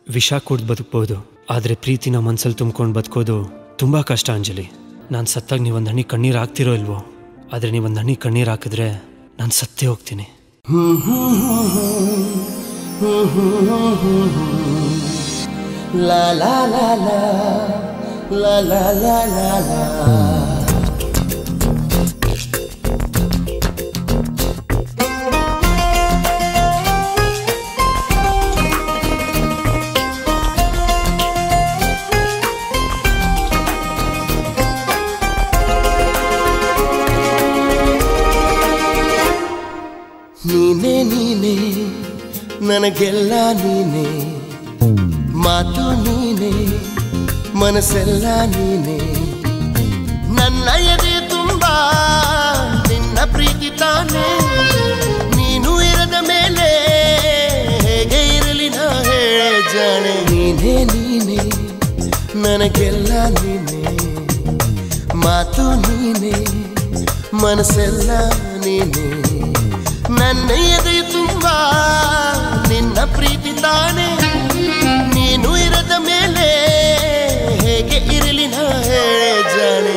ವಿಷ ಕುಡ್ದು ಬದುಕ್ಬೋದು ಆದರೆ ಪ್ರೀತಿನ ಮನ್ಸಲ್ಲಿ ತುಂಬ್ಕೊಂಡು ಬದುಕೋದು ತುಂಬ ಕಷ್ಟ ಅಂಜಲಿ ನಾನು ಸತ್ತಾಗ ನೀವೊಂದು ಹನಿ ಕಣ್ಣೀರು ಹಾಕ್ತಿರೋ ಇಲ್ವೋ ಆದರೆ ನೀವೊಂದು ಹನಿ ಕಣ್ಣೀರು ಹಾಕಿದ್ರೆ ನಾನು ಸತ್ತೇ ಹೋಗ್ತೀನಿ La la la la la la la la la ನೀನೇ ನೀನೇ ನನಗೆಲ್ಲ ನೀನೇ ಮಾತು ನೀನೇ ಮನಸ್ಸೆಲ್ಲ ನೀನೇ ನನ್ನ ಎದೆ ತುಂಬ ನಿನ್ನ ಪ್ರೀತಿ ತಾನೇ ನೀನು ಇರದ ಮೇಲೆ ಹೇಗೆ ಇರಲಿ ನಾ ಹೇಳೆ ಜಾಣೆ ನೀನೇ ನೀನೇ ನನಗೆಲ್ಲ ನೀನೇ ಮಾತು ನೀನೇ ಮನಸ್ಸೆಲ್ಲ ನೀನೇ ನನ್ನ ಎದೆ ತುಂಬ ನಿನ್ನ ಪ್ರೀತಿ ತಾನೇ ನೀನು ಇರದ ಮೇಲೆ ಹೇಗೆ ಇರಲಿ ನಾ ಹೇಳೆ ಜಾಣೆ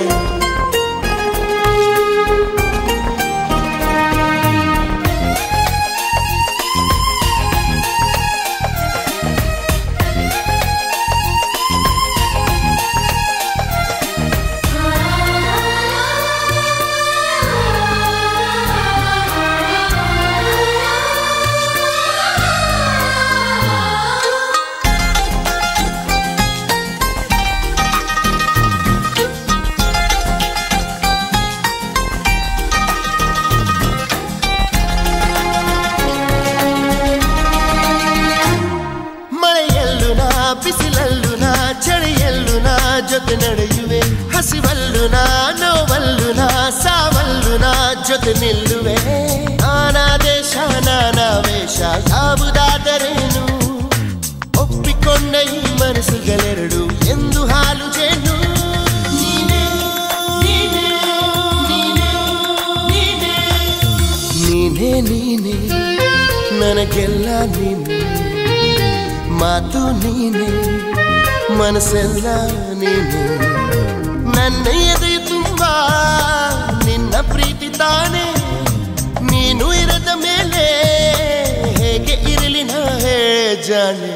ಮಳೆಯಲ್ಲೂ ನಾ ಬಿಸಿಲಲ್ಲೂ ನಾ ಚಳಿಯಲ್ಲೂ ನಾ ಜೊತೆ ನಡೆಯುವೆ ಹಸಿವಲ್ಲೂ ನಾ ನೋವಲ್ಲೂ ನಾ ಸಾವಲ್ಲೂ ನಾ ಜೊತೆ ನಿಲ್ಲುವೆ ನಾನಾ ದೇಶ ನಾನಾ ವೇಷ ಯಾವುದಾದರೇನು ಒಪ್ಪಿಕೊಂಡ ಈ ಮನಸ್ಸುಗಳೆರಡು ಎಂದು ಹಾಲು ಜೇನು ನೀನೇ, ನೀನೇ, ನೀನೇ, ನೀನೇ. ನೀನೇ ನೀನೇ ನನಗೆಲ್ಲ ನೀನೇ ಮಾತು ನೀನೆ ಮನಸ್ಸೆಲ್ಲ ನೀನೆ ನನ್ನ ಎದೆ ತುಂಬ ನಿನ್ನ ಪ್ರೀತಿ ತಾನೇ ನೀನು ಇರದ ಮೇಲೆ ಹೇಗೆ ಇರಲಿ ನಾ ಹೇಳೆ ಜಾಣೆ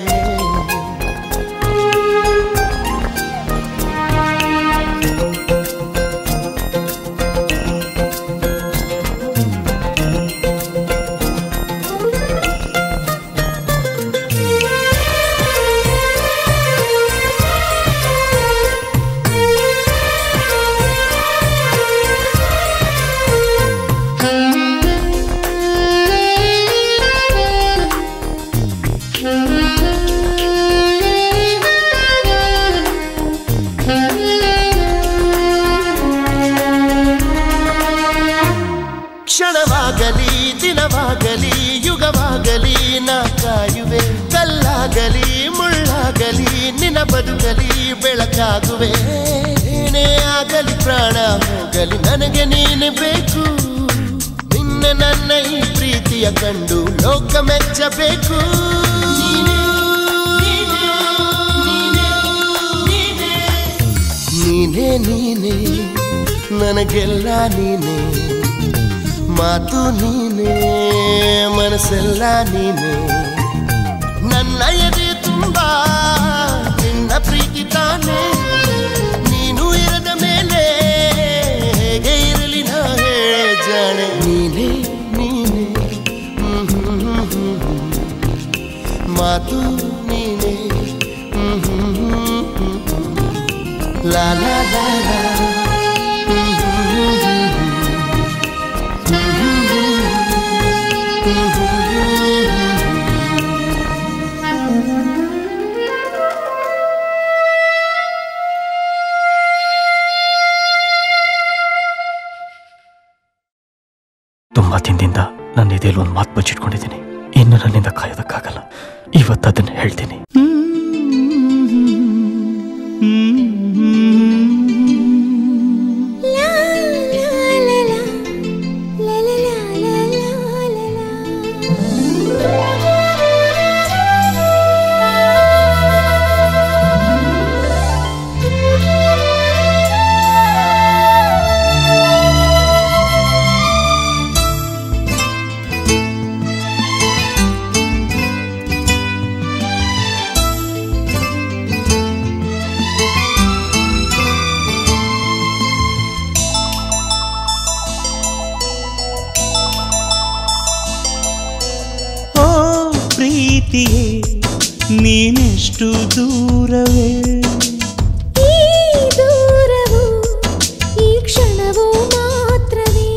ಕ್ಷಣವಾಗಲಿ ದಿನವಾಗಲಿ ಯುಗವಾಗಲಿ ನಾ ಕಾಯುವೆ ಕಲ್ಲಾಗಲಿ ಮುಳ್ಳಾಗಲಿ ನಿನ್ನ ಬದುಕಲಿ ಬೆಳಕಾಗುವೆ ಏನೇ ಆಗಲಿ ಪ್ರಾಣ ಹೋಗಲಿ ನನಗೆ ನೀನು ಬೇಕು ನಿನ್ನ ನನ್ನ ಈ ಪ್ರೀತಿಯ ಕಂಡು ಲೋಕ ಮೆಚ್ಚಬೇಕು ನೀನೇ ನೀನೇ ನನಗೆಲ್ಲ ನೀನೇ ಮಾತು ನೀನೇ ಮನಸ್ಸೆಲ್ಲ ನೀನೇ ನನ್ನ ಎದೆ ತುಂಬ ನಿನ್ನ ಪ್ರೀತಿ ತಾನೇ ನೀನು ಇರದ ಮೇಲೆ ಹೇಗೆ ಇರಲಿ ನಾ ಹೇಳೆ ಜಾಣೆ ನೀನೇ ನೀನೇ ಹ್ಮ್ ಹ್ಮ್ ಹ್ಮ್ ಹ್ಮ್ ಹ್ಮ್. ಮಾತು ನೀನೇ ಹ್ಮ್ ಹ್ಮ್ ಹ್ಮ್ ಹ್ಮ್ ಹ್ಮ್. ಲಾ ಲಾ ಲಾ ಲಾ ಹ್ಮ್ ಹ್ಮ್ ಹ್ಮ್ ಹ್ಮ್ ಹ್ಮ್. ತುಂಬ ದಿನದಿಂದ ನನ್ನ ಎದೆಯಲ್ಲಿ ಒಂದು ಮಾತು ಬಚ್ಚಿಟ್ಕೊಂಡಿದ್ದೀನಿ ಇನ್ನು ನನ್ನಿಂದ ಕಾಯೋದಕ್ಕಾಗಲ್ಲ ಇವತ್ತು ಅದನ್ನು ಹೇಳ್ತೀನಿ La la la la la la la la. ನೀನೆಷ್ಟು ದೂರವೇ ಈ ದೂರವು ಈ ಕ್ಷಣವು ಮಾತ್ರವೇ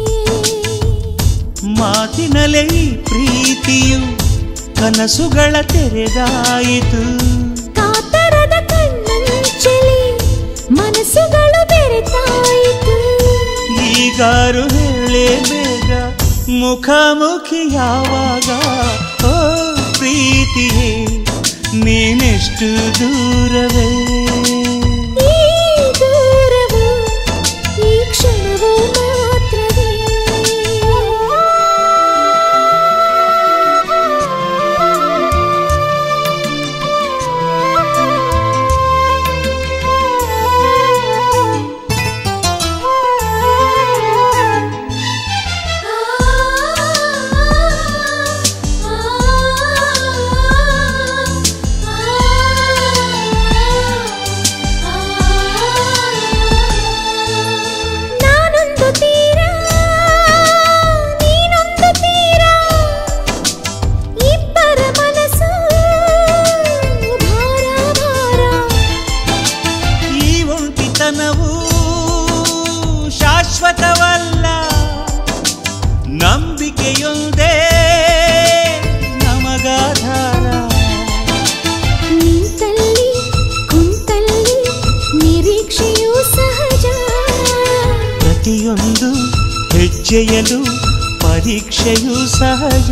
ಮಾತಿನಲ್ಲೇ ಈ ಪ್ರೀತಿಯು ಕನಸುಗಳ ತೆರೆದಾಯಿತು ಕಾತರದ ಕಣ್ಣಂಚಲಿ ಮನಸ್ಸುಗಳು ಬೆರೆತಾಯಿತು ಈಗಾರು ಹೇಳೇ ಬೇಗ ಮುಖಾಮುಖಿ ಯಾವಾಗ ಓ ಪ್ರೀತಿಯೇ ನೀನೆಷ್ಟು ದೂರವೇ ಈ ದೂರವು ಈ ಕ್ಷಣವು ಮಾತ್ರವೇ ನಾನೊಂದು ತೀರ ನೀನೊಂದು ತೀರ ಇಬ್ಬರ ಮನಸ್ಸು ಭಾರ ಭಾರ ಈ ಒಂಟಿತನವು ಶಾಶ್ವತವಲ್ಲ ನಂಬಿಕೆಯೊಂದೇ ನಮಗಾಧಾರ ನಿಂತಲ್ಲಿ ಕುಂತಲ್ಲಿ ನಿರೀಕ್ಷೆಯೂ ಸಹಜ ಪ್ರತಿಯೊಂದು ಹೆಜ್ಜೆಯಲು ಪರೀಕ್ಷೆಯೂ ಸಹಜ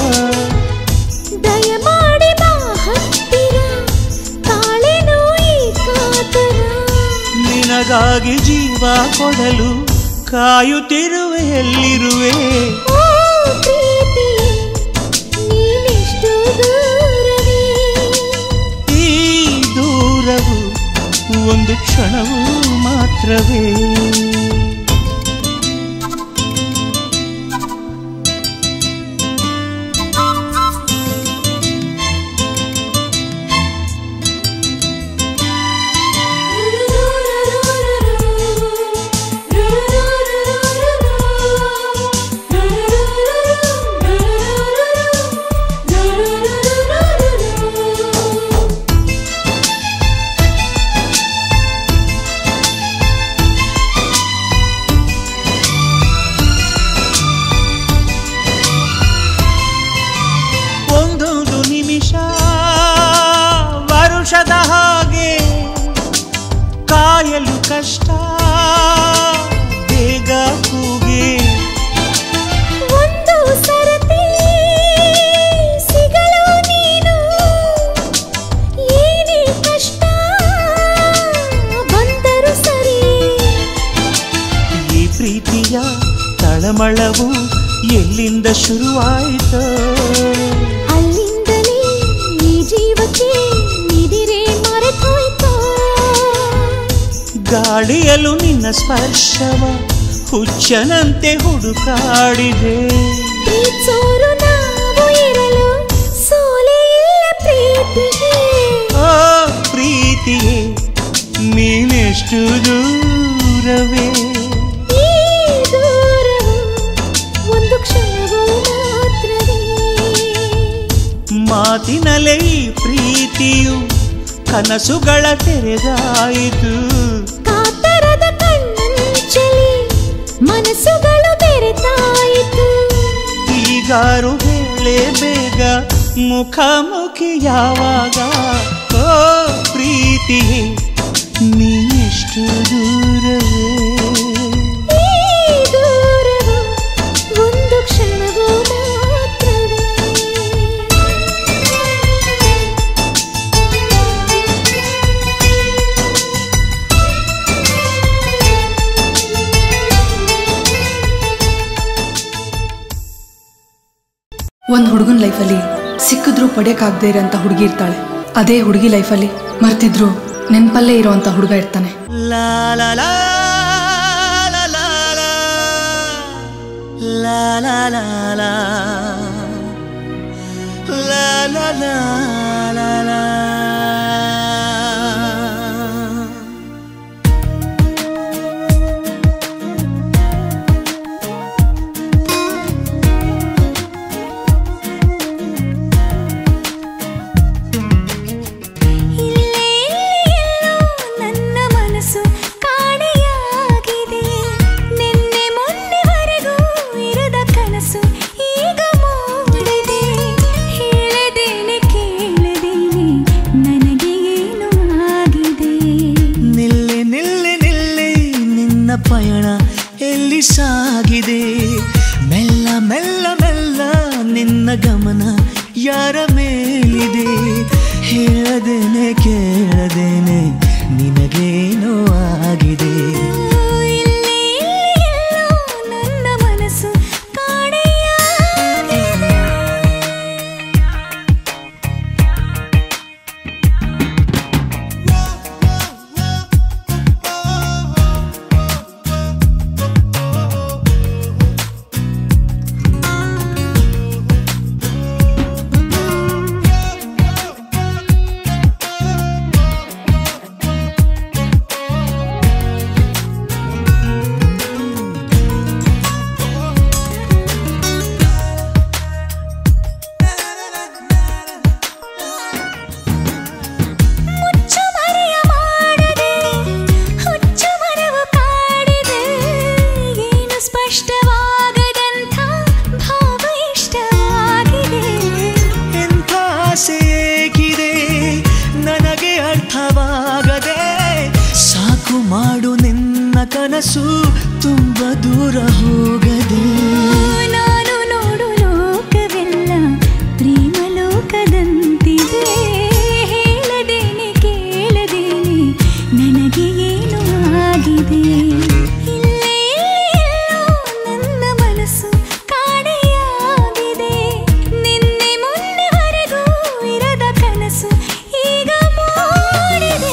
ದಯಮಾಡಿ ಬಾ ಹತ್ತಿರ ತಾಳೆನೋ ಈ ಕಾತರ ನಿನಗಾಗಿ ಜೀವ ಕೊಡಲು ಕಾಯುತ್ತಿರುವೆ ಎಲ್ಲಿರುವೆ ಓ ಪ್ರೀತಿ ನೀನೆಷ್ಟು ದೂರವೇ ಈ ದೂರವು ಒಂದು ಕ್ಷಣವೂ ಮಾತ್ರವೇ ಒಂದೊಂದು ನಿಮಿಷ ವರುಷದ ಹಾಗೆ ಕಾಯಲು ಕಷ್ಟ ಬೇಗ ಕೂಗೆ ಒಂದು ಸರತಿ ಸಿಗಲು ನೀನು ಏನೇ ಕಷ್ಟ ಬಂದರು ಸರಿ ಈ ಪ್ರೀತಿಯ ತಳಮಳವು ಎಲ್ಲಿಂದ ಶುರುವಾಯಿತು ಅಲ್ಲಿಂದಲೇ ಈ ಜೀವಕ್ಕೆ ನಿದಿರೆ ಮರೆತೋಯ್ತು ಗಾಳಿಯಲು ನಿನ್ನ ಸ್ಪರ್ಶವ ಹುಚ್ಚನಂತೆ ಹುಡುಕಾಡಿದೆ ಪ್ರೀತ್ಸೋರು ನಾವು ಇರಲು ಸೋಲೆ ಇಲ್ಲ ಪ್ರೀತಿಗೆ ಓ ಪ್ರೀತಿಯೇ ನೀನೆಷ್ಟು ದೂರವೇ ಈ ದೂರವು ಒಂದು ಕ್ಷಣವೂ ಮಾತ್ರವೇ ಮಾತಿನಲ್ಲೇ ಈ ಪ್ರೀತಿಯು ಕನಸುಗಳ ತೆರೆದಾಯಿತು ಕಾತರದ ಕಣ್ಣಂಚಲಿ ಮನಸ್ಸುಗಳು ಬೆರೆತಾಯಿತು ಈಗಾರು ಹೇಳೇ ಬೇಗ ಮುಖಾಮುಖಿ ಯಾವಾಗ ಓ ಪ್ರೀತಿಯೇ ನೀನೆಷ್ಟು ದೂರವೇ ಈ ದೂರವು ಒಂದು ಕ್ಷಣವೂ ಮಾತ್ರವೇ ಒಂದು ಹುಡುಗನ ಲೈಫಲ್ಲಿ ಸಿಕ್ಕಿದ್ರು ಪಡೆಯಕ್ಕಾಗದೇ ಇರೋಂಥ ಹುಡುಗಿ ಇರ್ತಾಳೆ ಅದೇ ಹುಡುಗಿ ಲೈಫಲ್ಲಿ ಮರ್ತಿದ್ರು ನೆನಪಲ್ಲೇ ಇರೋಂಥ ಹುಡುಗ ಇರ್ತಾನೆ ಲಾ ಲಾ ಲಾ ಲಾ ಲಾ ಲಾ. ಲಾ ಲಾ ಲಾ ಲಾ. ಲಾ ಲಾ ಲಾ ಲಾ ಲಾ. ಕನಸು ತುಂಬ ದೂರ ಹೋಗದೆ ನಾನು ನೋಡು ಲೋಕವೆಲ್ಲ ಪ್ರೇಮ ಲೋಕದಂತಿದೆ ಹೇಳದೇನೆ ಕೇಳದೇನೆ ನನಗೆ ಏನು ಆಗಿದೆ ಇಲ್ಲೇ ಎಲ್ಲೋ ನನ್ನ ಮನಸ್ಸು ಕಾಣೆಯಾಗಿದೆ ನಿನ್ನೆ ಮೊನ್ನೆವರೆಗೂ ಇರದ ಕನಸು ಈಗ ಮೂಡಿದೆ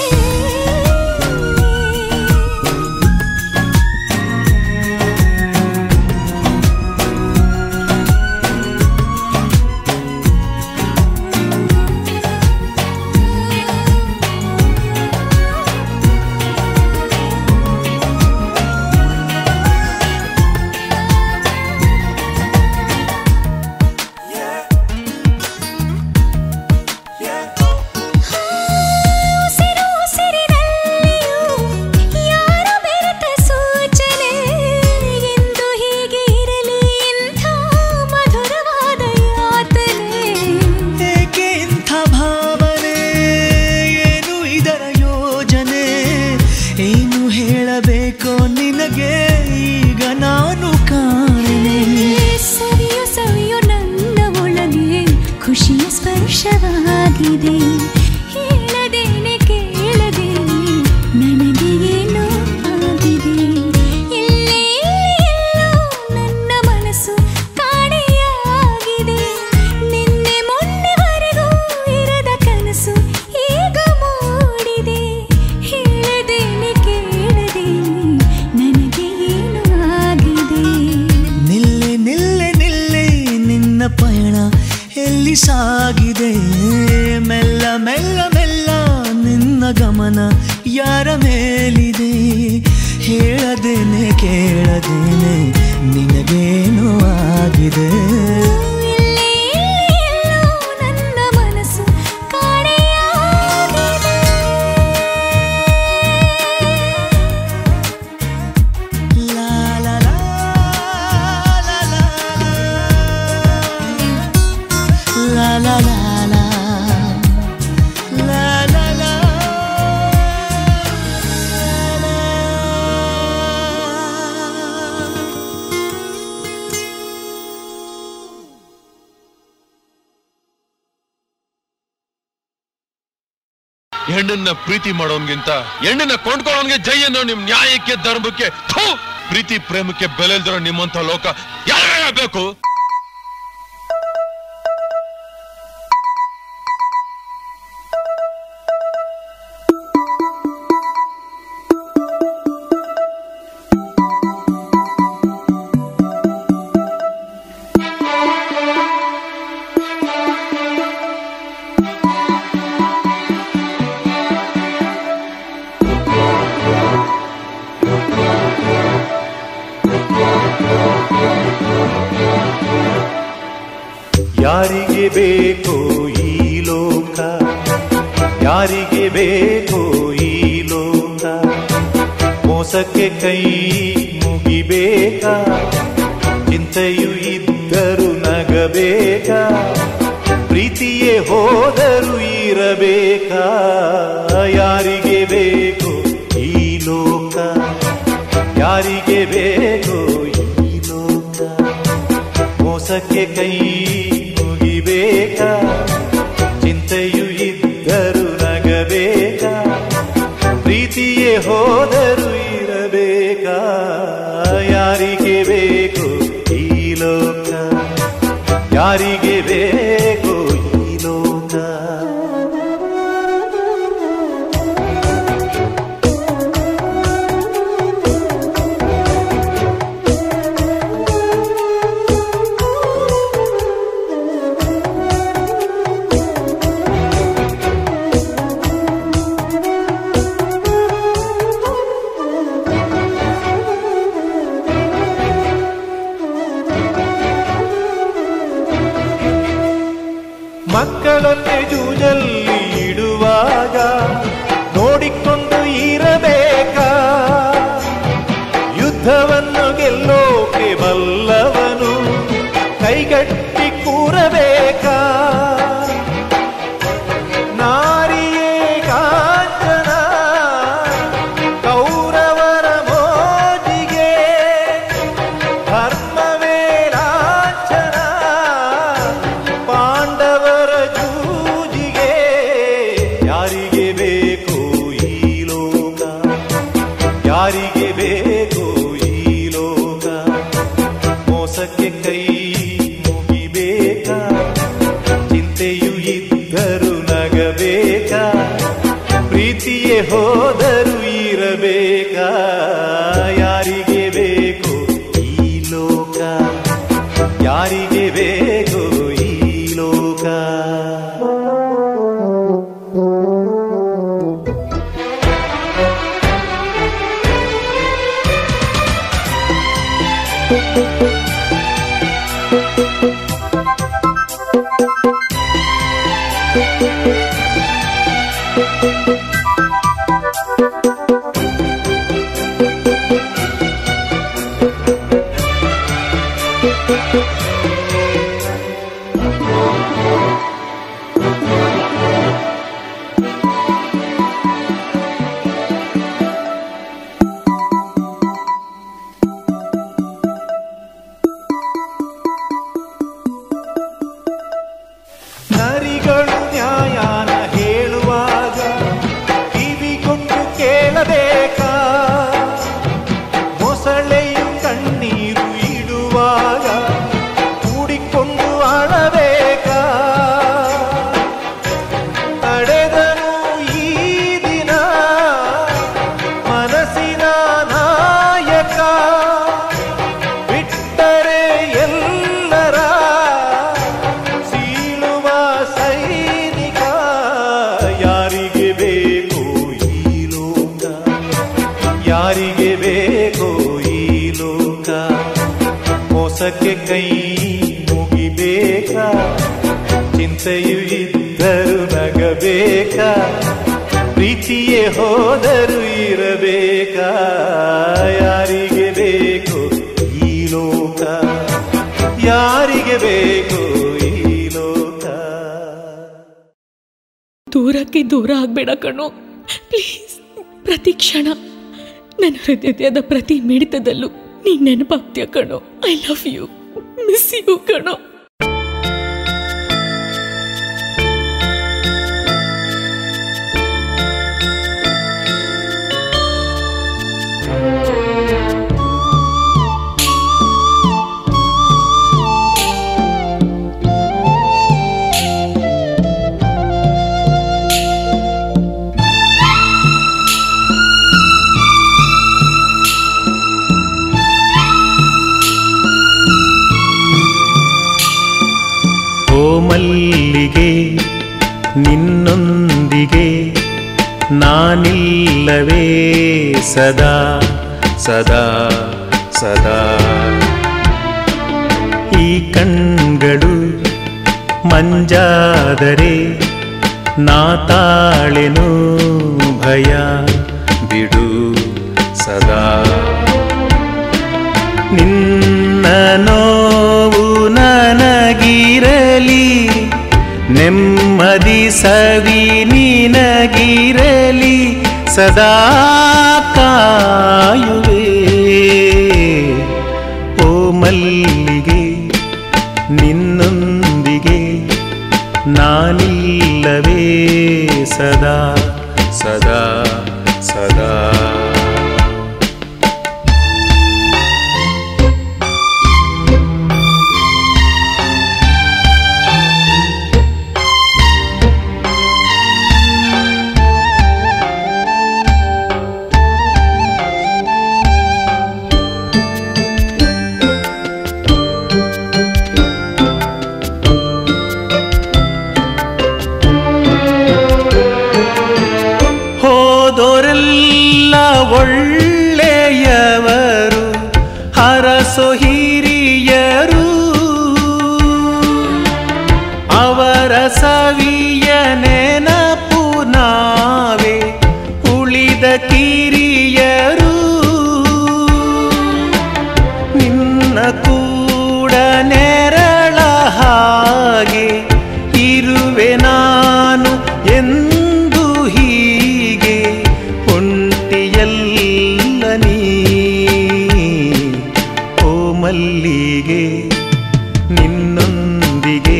ಉಸಿರು ಉಸಿರಿನಲ್ಲಿಯೂ ಯಾರೋ ಬೆರೆತ ಸೂಚನೆ ಎಂದು ಹೀಗೆ ಇರಲಿ ಇಂಥ ಮಧುರವಾದ ಯಾತನೆ ಏಕೆ ಇಂಥ ಭಾವನೆ ಏನು ಇದರ ಯೋಜನೆ ಏನು ಹೇಳಬೇಕೋ ನಿನಗೆ ಈಗ ನಾನು ಕಾಣೆ ಸವಿಯು ಸವಿಯು ನನ್ನ ಒಳಗೆ ಖುಷಿಯ ಸ್ಪರ್ಶವಾಗಿದೆ ಹೇಳದೇನೆ ಕೇಳದೇನೆ ನನಗೆ ಏನೋ ಆಗಿದೆ ಇಲ್ಲೇ ಎಲ್ಲೋ ನನ್ನ ಮನಸ್ಸು ಕಾಣೆಯಾಗಿದೆ ನಿನ್ನೆ ಮೊನ್ನೆವರೆಗೂ ಇರದ ಕನಸು ಈಗ ಮೂಡಿದೆ ಹೇಳದೇನೆ ಕೇಳದೇನೆ ನನಗೆ ಏನು ಆಗಿದೆ ನಿಲ್ಲೆ ನಿಲ್ಲೆ ನಿಲ್ಲೆ ನಿನ್ನ ಪಯಣ ಎಲ್ಲಿ ಸಾಗಿದೆ ಮೆಲ್ಲ ಮೆಲ್ಲ ಮೆಲ್ಲ ನಿನ್ನ ಗಮನ ಯಾರ ಮೇಲಿದೆ ಹೇಳದೇನೆ ಕೇಳದೇನೆ ನಿನಗೇನು ಆಗಿದೆ ಇಲ್ಲೇ ಎಲ್ಲೋ ನನ್ನ ಮನಸ್ಸು ಕಾಣೆಯಾಗಿದೆ ಲಾ ಲಾ ಲಾ ಲಾ ಲಾ ಲಾ ಲಾ ಲಾ ಲಾ ಲಾ ಲಾ ಲಾ ಹೆಣ್ಣನ್ನ ಪ್ರೀತಿ ಮಾಡೋನ್ಗಿಂತ ಹೆಣ್ಣನ್ನ ಕೊಂಡ್ಕೊಳ್ಳೋನ್ಗೆ ಜೈ ಅನ್ನೋ ನಿಮ್ ನ್ಯಾಯಕ್ಕೆ ಧರ್ಮಕ್ಕೆ ಥು! ಪ್ರೀತಿ ಪ್ರೇಮಕ್ಕೆ ಬೆಲೆ ಇಲ್ದಿರೋ ನಿಮ್ಮಂತ ಲೋಕ ಯಾರ ಬೇಕು ಯಾರಿಗೆ ಬೇಕೋ ಈ ಲೋಕ ಯಾರಿಗೆ ಬೇಕೋ ಈ ಲೋಕ ಮೋಸಕ್ಕೆ ಕೈ ಮುಗಿಬೇಕಾ ಚಿಂತೆಯು ಇದ್ದರು ನಗಬೇಕಾ ಪ್ರೀತಿಯೇ ಹೋದರು ಇರಬೇಕಾ ಯಾರಿಗೆ ಬೇಕೋ ಈ ಲೋಕ ಯಾರಿಗೆ ಬೇಕೋ ಈ ಲೋಕ ಮೋಸಕ್ಕೆ ಕೈ ಮುಗಿಬೇಕಾ ಚಿಂತೆಯು ಇದ್ದರು ನಗಬೇಕಾ ಪ್ರೀತಿಯೇ ಹೋದರು ಇರಬೇಕಾ ಯಾರಿಗೆ ಬೇಕು ಈ ಲೋಕ ಯಾರಿಗೆ ಬೇಕು ಈ ಲೋಕ ಪ್ರೀತಿಯೇ ಹೋದರು ಇರಬೇಕ ಯಾರಿಗೆ ಬೇಕು ಈ ಲೋಕ ಯಾರಿಗೆ ಬೇಕು ಈ ಲೋಕ ನರಿಗಳು ನ್ಯಾಯಾನ ಹೇಳುವಾಗ ಕಿವಿಗೊಂಡು ಕೇಳಬೇಕಾ ಮೊಸಳೆಯು ಕಣ್ಣೀರು ಇಡುವಾಗ ಕೂಡಿಕೊಂಡು ಅಳಬೇಕಾ ತಡೆದನು ಈ ದಿನ ಮನಸ್ಸಿನ ನಾಯಕ ಬಿಟ್ಟರೆ ಎಲ್ಲರ ಸೀಳುವ ಸೈನಿಕ ಯಾರಿಗೆ ಬೇಕು ಈ ಲೋಕ ಯಾರಿಗೆ ಬೇಕು ಈ ಲೋಕ ಮೋಸಕ್ಕೆ ಕೈ ಮುಗಿಬೇಕಾ ಚಿಂತೆಯು ಇದ್ದರು ನಗಬೇಕಾ ಪ್ರೀತಿಯೇ ಹೋದರು ಇರಬೇಕಾ ಯಾರಿಗೆ ಬೇಕು ಈ ಲೋಕ ಯಾರಿಗೆ ಬೇಕು ಈ ಲೋಕ ದೂರಕ್ಕೆ ದೂರ ಆಗ್ಬೇಡ ಕಣೋ ಪ್ಲೀಸ್ ಪ್ರತಿ ಕ್ಷಣ ನನ್ನ ಹೃದಯದ ಪ್ರತಿ ಮಿಡಿತದಲ್ಲೂ ನೀನ್ ನೆನಪಾಗ್ತೀಯ ಕಣೋ I love you miss you ಕಣೋ ಓ ಮಲ್ಲಿಗೆ ನಿನ್ನೊಂದಿಗೆ ನಾನಿಲ್ಲವೇ ಸದಾ ಸದಾ ಸದಾ ಈ ಕಣ್ಗಳು ಮಂಜಾದರೆ ನಾ ತಾಳೆನು ಭಯ ಬಿಡು ಸದಾ ನಿನ್ನ ನೋವು ನನಗಿರಲಿ ನೆಮ್ಮದಿ ಸವಿ ನಿನಗಿರಲಿ ಸದಾ ಕಾಯುವೆ ಓ ಮಲ್ಲಿಗೆ ನಿನ್ನೊಂದಿಗೆ ನಾನಿಲ್ಲವೇ ಸದಾ ಸದಾ ಸದಾ ಹೋದೋರೆಲ್ಲ ಒಳ್ಳೆಯವರು ಹರಸೋ ಹಿರಿಯರು ಅವರ ಸವಿಯ ನೆನಪು ನಾವೇ ಉಳಿದ ಕಿರಿಯರು ನಿನ್ನ ಕೂಡ ನೆರಳ ಹಾಗೆ ಇರುವೆ ನಾನು ಎಂದು ಹೀಗೆ ಒಂಟಿಯಲ್ಲ ನೀ ಓ ಮಲ್ಲಿಗೆ ನಿನ್ನೊಂದಿಗೆ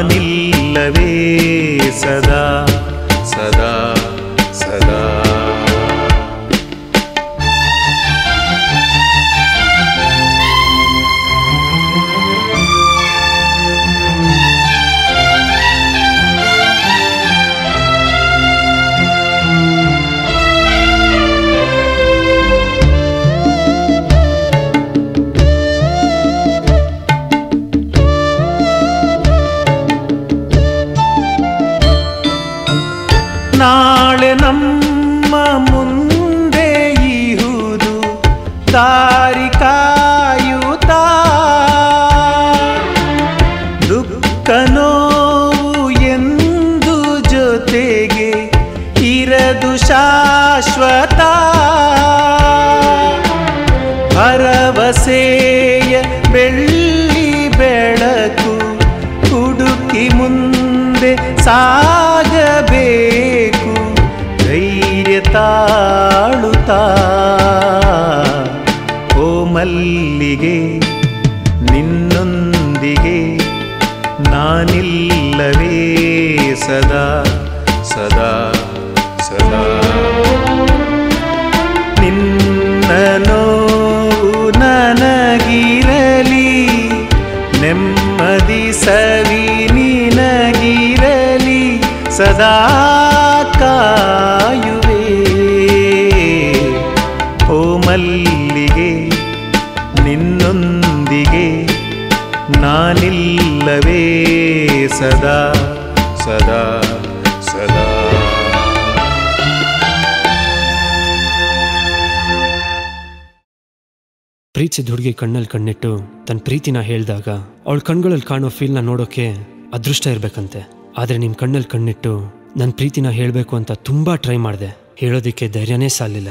ನಾನಿಲ್ಲವೇ ಸದಾ ಸದಾ ಸದಾ ನಾಳೆ ನಮ್ಮ ಮುಂದೆ ಇಹುದು ದಾರಿ ಕಾಯುತ್ತಾ ದುಃಖ ನೋವು ಎಂದು ಜೊತೆಗೆ ಇರದು ಶಾಶ್ವತ ಭರವಸೆಯ ಬೆಳ್ಳಿ ಬೆಳಕು ಹುಡುಕಿ ಮುಂದೆ ಸಾಗಬೇಕು ಧೈರ್ಯ ತಾಳುತ್ತಾ ಓ ಮಲ್ಲಿಗೆ ನಿನ್ನೊಂದಿಗೆ ನಾನಿಲ್ಲವೇ ಸದಾ ಸದಾ ಸದಾ ನಿನ್ನ ನೋವು ನನಗಿರಲಿ ನೆಮ್ಮದಿ ಸವಿ ನಿನಗಿರಲಿ ಸದಾ ಕಾಯುವೆ ಓ ಮಲ್ಲಿಗೆ ನಿನ್ನೊಂದಿಗೆ ನಾನಿಲ್ಲವೇ ಸದಾ ಸದಾ ಸದಾ ಪ್ರೀತಿಸಿದ ಹುಡುಗಿ ಕಣ್ಣಲ್ಲಿ ಕಣ್ಣಿಟ್ಟು ತನ್ನ ಪ್ರೀತಿನ ಹೇಳಿದಾಗ ಅವಳ ಕಣ್ಗಳಲ್ಲಿ ಕಾಣೋ ಫೀಲ್ನ ನೋಡೋಕೆ ಅದೃಷ್ಟ ಇರಬೇಕಂತೆ ಆದರೆ ನಿಮ್ಮ ಕಣ್ಣಲ್ಲಿ ಕಣ್ಣಿಟ್ಟು ನನ್ನ ಪ್ರೀತಿನ ಹೇಳಬೇಕು ಅಂತ ತುಂಬ ಟ್ರೈ ಮಾಡಿದೆ ಹೇಳೋದಕ್ಕೆ ಧೈರ್ಯನೇ ಸಾಲಿಲ್ಲ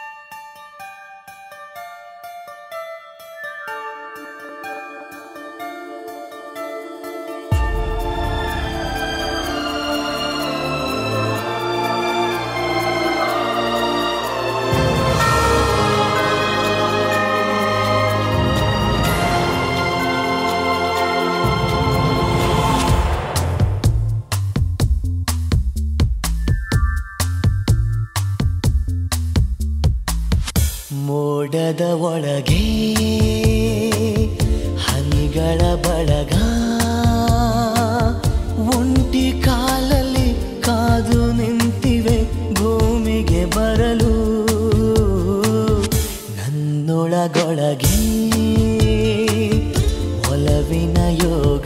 ಮೋಡದ ಒಳಗೆ ಹನಿಗಳ ಬಳಗ ಒಂಟಿ ಕಾಲಲ್ಲಿ ಕಾದು ನಿಂತಿವೆ ಭೂಮಿಗೆ ಬರಲು ನನ್ನೊಳಗೊಳಗೆ ಒಲವಿನ ಯೋಗ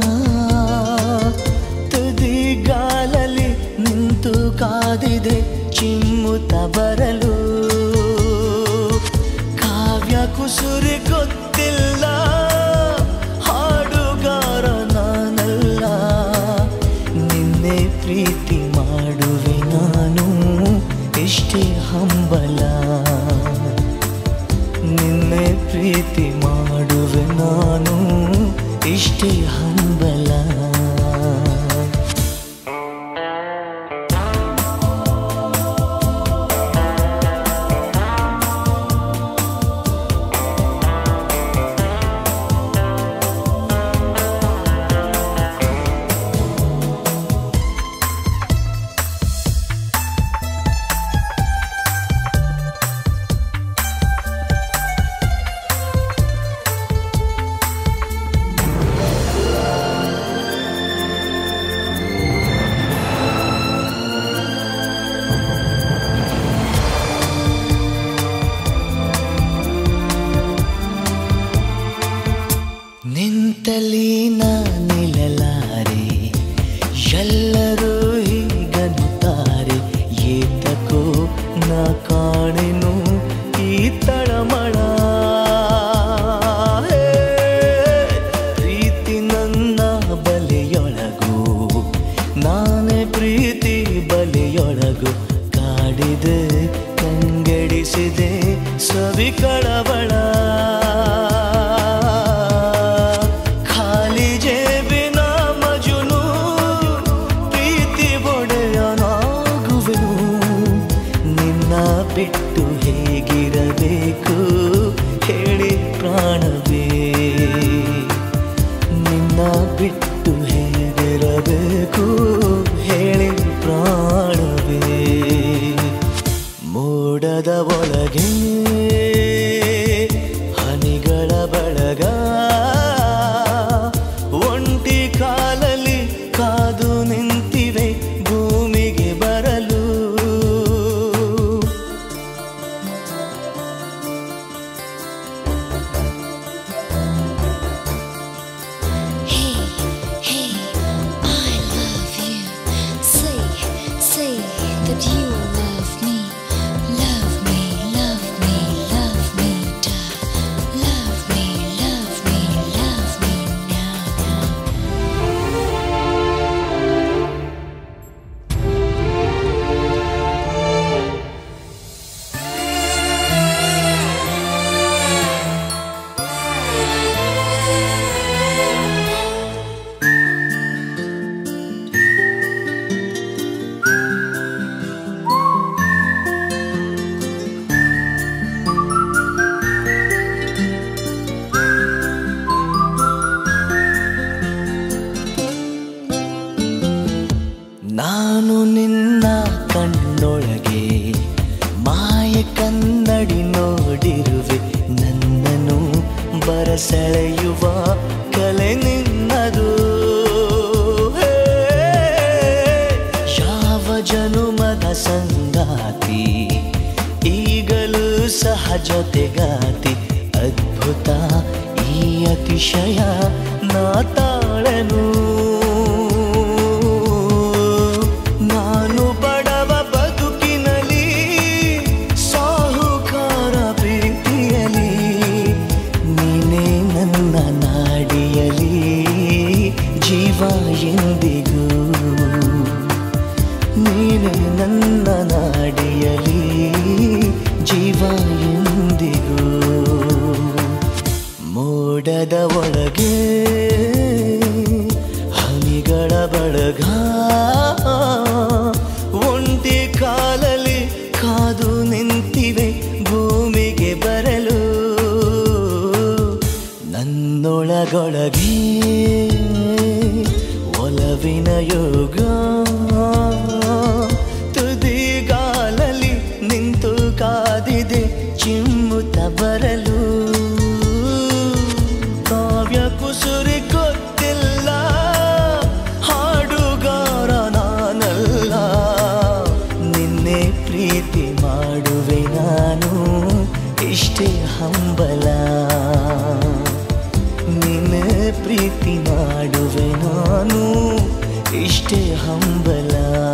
ತುದಿಗಾಲಲ್ಲಿ ನಿಂತು ಕಾದಿದೆ ಚಿಮ್ಮುತ್ತ ಬರಲು ಕಾವ್ಯ ಕುಸುರಿ ಗೊತ್ತಿಲ್ಲ ಹಾಡುಗಾರ ನಾನಲ್ಲ ನಿನ್ನೆ ಪ್ರೀತಿ ಮಾಡುವೆ ನಾನು ಇಷ್ಟೇ ಹಂಬಲ ನಿನ್ನೆ ಪ್ರೀತಿ ಮಾಡುವೆ ನಾನು ಇಷ್ಟೇ ಹಂಬಲ ನಿಂತಲಿ ನಾ ನಿಲ್ಲಲಾರೆ ಎಲ್ಲರೂ ಹೀಗನ್ನುತ್ತಾರೆ ಏತಕೋ ನಾ ಕಾಣೆನು ಈ ತಳಮಳ ಹೇ, ಪ್ರೀತಿ ನನ್ನ ಬಲೆಯೊಳಗು ನಾನೇ ಪ್ರೀತಿ ಬಲೆಯೊಳಗು ಕಾಡಿದೆ ಕಂಗೆಡಿಸಿದೆ ಸವಿ ಕಳವಳ ಖಾಲಿ ಜೇಬಿನ ಮಜುನು ಪ್ರೀತಿ ಒಡೆಯನಾಗುವೆನು ನಿನ್ನ ಬಿಟ್ಟು ಹೇಗಿರಬೇಕು ಹೇಳಿ ಪ್ರಾಣವೇ ನಿನ್ನ ಬಿಟ್ಟು ಹೇಗಿರಬೇಕು ಹೇಳಿ ಪ್ರಾಣವೇ ಮೋಡದ ಒಳಗೆ ಹನಿಗಳ ಬಳಗ ಒಂಟಿ ಕಾಲಲ್ಲಿ ಕಾದು ನಿಂತಿವೆ ಭೂಮಿಗೆ ಬರಲು that you love me, love me, love me, love me, da. Love me, love me, love me now. ನಾನು ನಿನ್ನ ಕಣ್ಣೊಳಗೆ ಮಾಯ ಕನ್ನಡಿ ನೋಡಿರುವೆ ನನ್ನನ್ನು ಬರಸೆಳೆಯುವ ಕಲೆ ನಿನ್ನದು ಹೇ, ಯಾವ ಜನುಮದ ಸಂಗಾತಿ ಈಗಲೂ ಸಹ ಜೊತೆಗಾತಿ ಅದ್ಭುತ ಈ ಅತಿಶಯ ನಾ ತಾಳನು ನಾನು ಬಡವ ಬದುಕಿನಲಿ ಸಾಹುಕಾರ ಪ್ರೀತಿಯಲಿ ನೀನೇ ನನ್ನ ನಾಡಿಯಲಿ ಜೀವ ಎಂದಿಗೂ ನೀನೇ ನನ್ನ ನಾಡಿಯಲಿ ಜೀವ ಎಂದಿಗೂ ಮೋಡದ ಒಳಗೆ ಹನಿಗಳ ಬಳಗ ಒಂಟಿ ಕಾಲಲ್ಲಿ ಕಾದು ನಿಂತಿವೆ ಭೂಮಿಗೆ ಬರಲು ನನ್ನೊಳಗೊಳಗೆ ಒಲವಿನ ಯೋಗ ತುದಿಗಾಲಲ್ಲಿ ನಿಂತು ಕಾದಿದೆ ಚಿಮ್ಮುತ್ತ ಬರಲು ಕಾವ್ಯ ಕುಸುರಿ ಗೊತ್ತಿಲ್ಲ ಹಾಡುಗಾರ ನಾನಲ್ಲ ನಿನ್ನೆ ಪ್ರೀತಿ ಮಾಡುವೆ ನಾನು ಇಷ್ಟೇ ಹಂಬಲ ನಿನ್ನೆ ಪ್ರೀತಿ ಮಾಡುವೆ ನಾನು ಇಷ್ಟೇ ಹಂಬಲ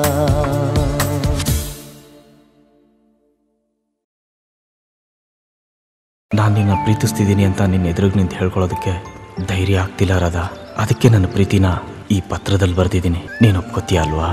ನಾನು ನಿನ್ನ ಪ್ರೀತಿಸ್ತಿದ್ದೀನಿ ಅಂತ ನಿನ್ನ ಎದುರಿಗೆ ನಿಂತು ಹೇಳ್ಕೊಳ್ಳೋದಕ್ಕೆ ಧೈರ್ಯ ಆಗ್ತಿಲ್ಲ ರಾಧಾ ಅದಕ್ಕೆ ನನ್ನ ಪ್ರೀತಿನ ಈ ಪತ್ರದಲ್ಲಿ ಬರೆದಿದ್ದೀನಿ ನೀನು ಒಪ್ಕೋತೀಯ ಅಲ್ವಾ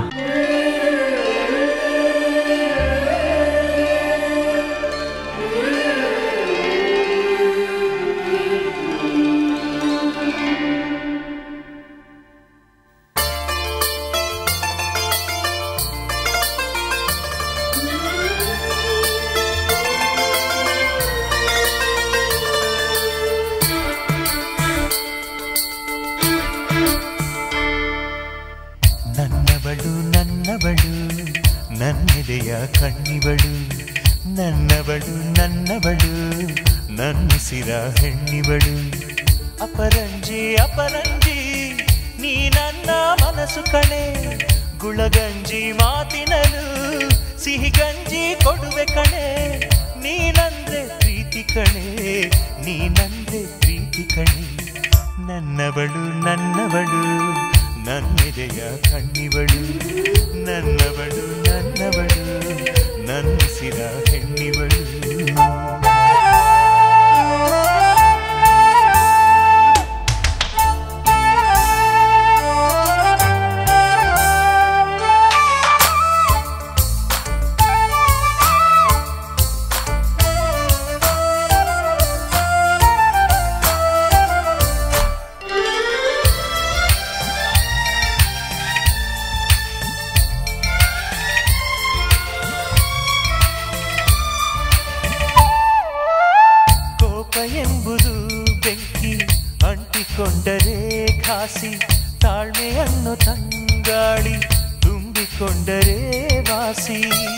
ನನ್ನವಳು ನನ್ನವಳು ನನ್ನೆದೆಯ ಕಣ್ಣಿವಳು ನನ್ನವಳು ನನ್ನವಳು ನನ್ನುಸಿರ ಹೆಣ್ಣಿವಳು ಅಪರಂಜಿ ಅಪರಂಜಿ ನೀ ನನ್ನ ಮನಸ್ಸು ಕಣೆ ಗುಳಗಂಜಿ ಮಾತಿನಲು ಸಿಹಿ ಗಂಜಿ ಕೊಡುವೆ ಕಣೆ ನೀನಂದ್ರೆ ಪ್ರೀತಿ ಕಣೆ ನೀನಂದ್ರೆ ಪ್ರೀತಿ ಕಣೆ ನನ್ನವಳು ನನ್ನವಳು ನನ್ನೆದೆಯ ಕಣ್ಣಿವಳು ನನ್ನವಳು ನನ್ನವಳು ನನ್ನಿಸಿರ ಹೆಣ್ಣಿವಳು ಕೋಪ ಎಂಬುದು ಬೆಂಕಿ ಅಂಟಿಕೊಂಡರೆ ಘಾಸಿ ತಾಳ್ಮೆಯನ್ನು ತಂಗಾಳಿ ತುಂಬಿಕೊಂಡರೆ ವಾಸಿ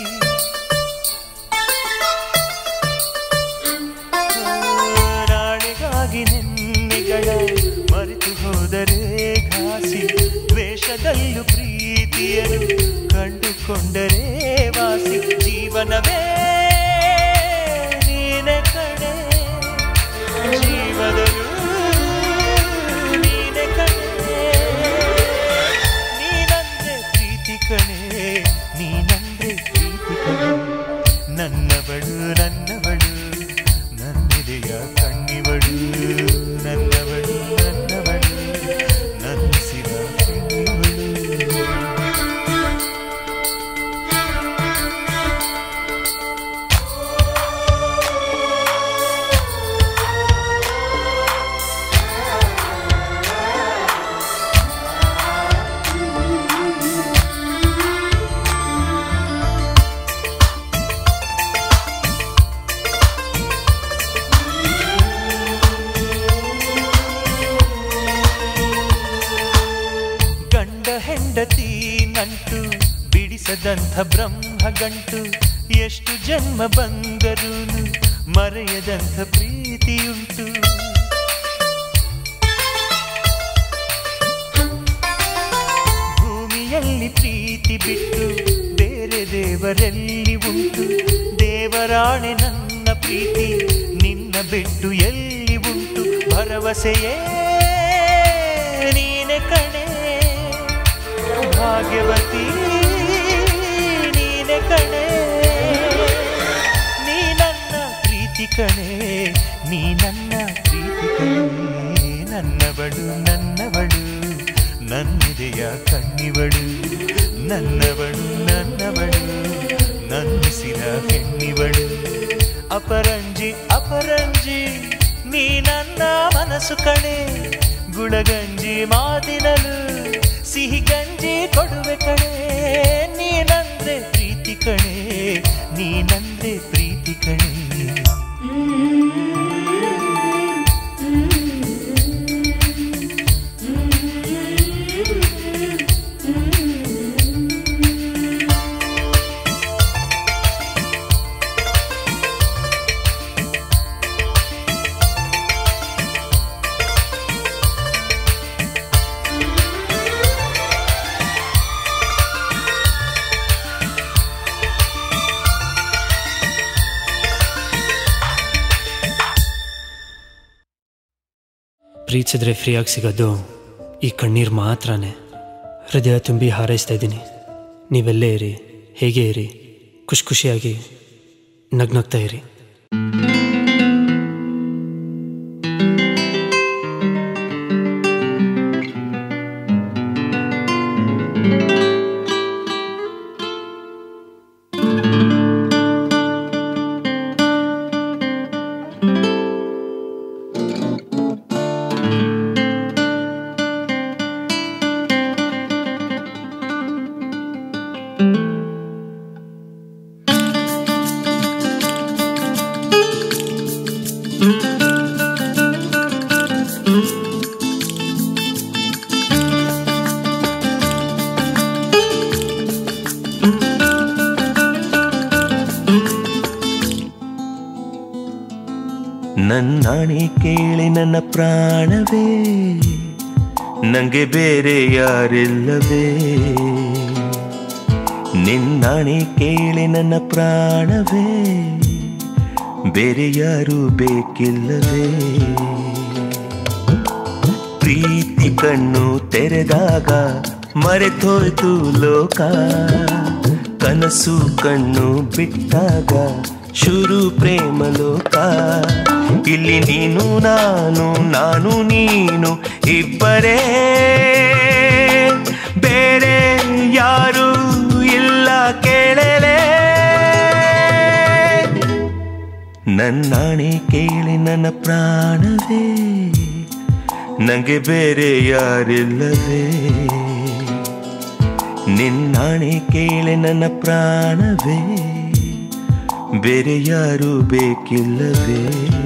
ನಾಳೆಗಾಗಿ ನಿನ್ನೆಗಳ ಮರೆತು ಹೋದರೆ ಘಾಸಿ ದ್ವೇಷದಲ್ಲೂ ಪ್ರೀತಿಯನ್ನು ಕಂಡುಕೊಂಡರೆ ವಾಸಿ ಜೀವನವೇ ನೀನೆ ಕಣೆ ಜೀವದಲ್ಲೂ ನೀನೆ ಕಣೆ ನೀನಂದ್ರೆ ಪ್ರೀತಿ ಕಣೆ ನೀನಂದ್ರೆ ಪ್ರೀತಿ ಕಣೆ ನನ್ನವಳು ನನ್ನವಳು ನನ್ನೆದೆಯ ಕಣ್ಣಿವಳು ನನ್ನವಳು ನನ್ನವಳು ನನ್ನಿಸಿದ ಹೆಣ್ಣಿವಳು ಗಂಡ ಹೆಂಡತಿ ನಂಟು ಬಿಡಿಸದಂಥ ಬ್ರಹ್ಮ ಗಂಟು ಎಷ್ಟು ಜನ್ಮ ಬಂದರೂನು ಮರೆಯದಂಥ ಪ್ರೀತಿಯುಂಟು ಭೂಮಿಯಲ್ಲಿ ಪ್ರೀತಿ ಬಿಟ್ಟು ಬೇರೆ ದೇವರೆಲ್ಲಿ ಉಂಟು ದೇವರಾಣೆ ನನ್ನ ಪ್ರೀತಿ ನಿನ್ನ ಬಿಟ್ಟು ಎಲ್ಲಿ ಉಂಟು ಭರವಸೆಯೇ ನೀನೆ ಕಣೆ ಭಾಗ್ಯವತಿ ನೀನೆ ಕಣೆ ನೀ ನನ್ನ ಪ್ರೀತಿ ಕಣೆ ನೀ ನನ್ನ ಪ್ರೀತಿ ಕಣೆ ನನ್ನವಳು ನನ್ನವಳು ನನ್ನಿದೆಯ ಕಣ್ಣಿವಳು ನನ್ನವಳು ನನ್ನವಳು ನನ್ನಿಸಿದ ಹೆಣ್ಣಿವಳು ಅಪರಂಜಿ ಅಪರಂಜಿ ನೀ ನನ್ನ ಮನಸ್ಸು ಕಣೆ ಗುಳಗಂಜಿ ಮಾತಿನಲು ಸಿಹಿ ಗಂಜಿ ಕೊಡುವೆ ಕಣೆ ನೀನಂದ್ರೆ ಪ್ರೀತಿ ಕಣೆ ನೀನಂದ್ರೆ ಪ್ರೀತಿ ಕಣೆ ಪ್ರೀತಿಸಿದ್ರೆ ಫ್ರೀಯಾಗಿ ಸಿಗೋದು ಈ ಕಣ್ಣೀರು ಮಾತ್ರನೇ ಹೃದಯ ತುಂಬಿ ಹಾರೈಸ್ತಾ ಇದ್ದೀನಿ ನೀವೆಲ್ಲೇ ಇರಿ ಹೇಗೆ ಇರಿ ಖುಷಿ ಖುಷಿಯಾಗಿ ನಗ್ನಗ್ತಾ ಇರಿ ನನ್ನಾಣೆ ಕೇಳಿ ನನ್ನ ಪ್ರಾಣವೇ ನಂಗೆ ಬೇರೆ ಯಾರಿಲ್ಲವೇ ನಿನ್ನಾಣೆ ಕೇಳಿ ನನ್ನ ಪ್ರಾಣವೇ ಬೇರೆ ಯಾರು ಬೇಕಿಲ್ಲವೇ ಪ್ರೀತಿ ಕಣ್ಣು ತೆರೆದಾಗ ಮರೆತೋಯ್ತು ಲೋಕ ಕನಸು ಕಣ್ಣು ಬಿಟ್ಟಾಗ ಶುರು ಪ್ರೇಮ ಲೋಕ ಇಲ್ಲಿ ನೀನು ನಾನು ನಾನು ನೀನು ಇಬ್ಬರೇ ಬೇರೆ ಯಾರು ಇಲ್ಲ ಕೇಳಲೇ ನನ್ನಾಣೆ ಕೇಳಿ ನನ್ನ ಪ್ರಾಣವೇ ನಂಗೆ ಬೇರೆ ಯಾರಿಲ್ಲವೇ ನಿನ್ನಾಣೆ ಕೇಳಿ ನನ್ನ ಪ್ರಾಣವೇ ಬೇರೆ ಯಾರು ಬೇಕಿಲ್ಲವೇ